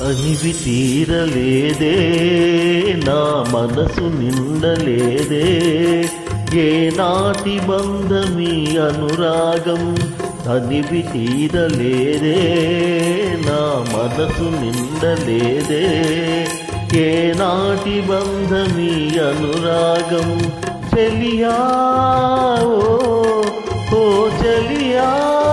తనివి తీరలేదే నా మనసు నిండలేదే ఏ నాటి బంధమీ అనురాగం తనివి తీరలేదే నా మనసు నిండలేదే ఏ నాటి బంధమీ అనురాగం చెలియా ఓ ఓ చెలియా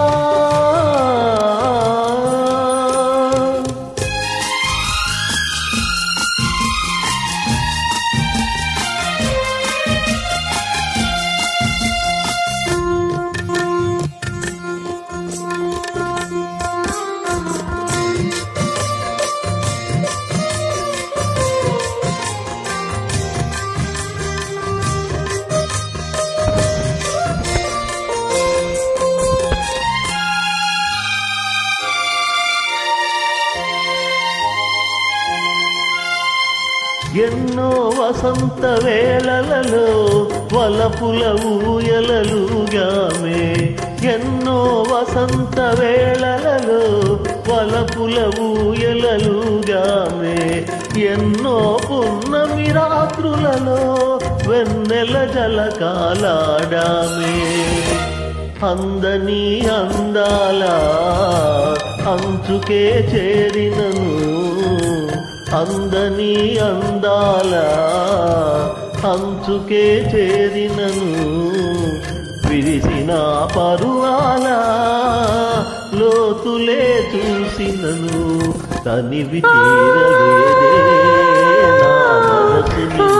ఎన్నో వసంత వేళలలో వలపుల ఊయలలుగామే ఎన్నో వసంత వేళలలో వలపుల ఊయలలుగామే ఎన్నో పున్నమి రాత్రులలో వెన్నెల జలకాలాడామే అందని అందాల అంచుకే చేరినను అందని అందాల అంచుకే చేరినను విరిసిన పరువాల లోతులే చూసినను తనివి తీరలేదే నా మనసు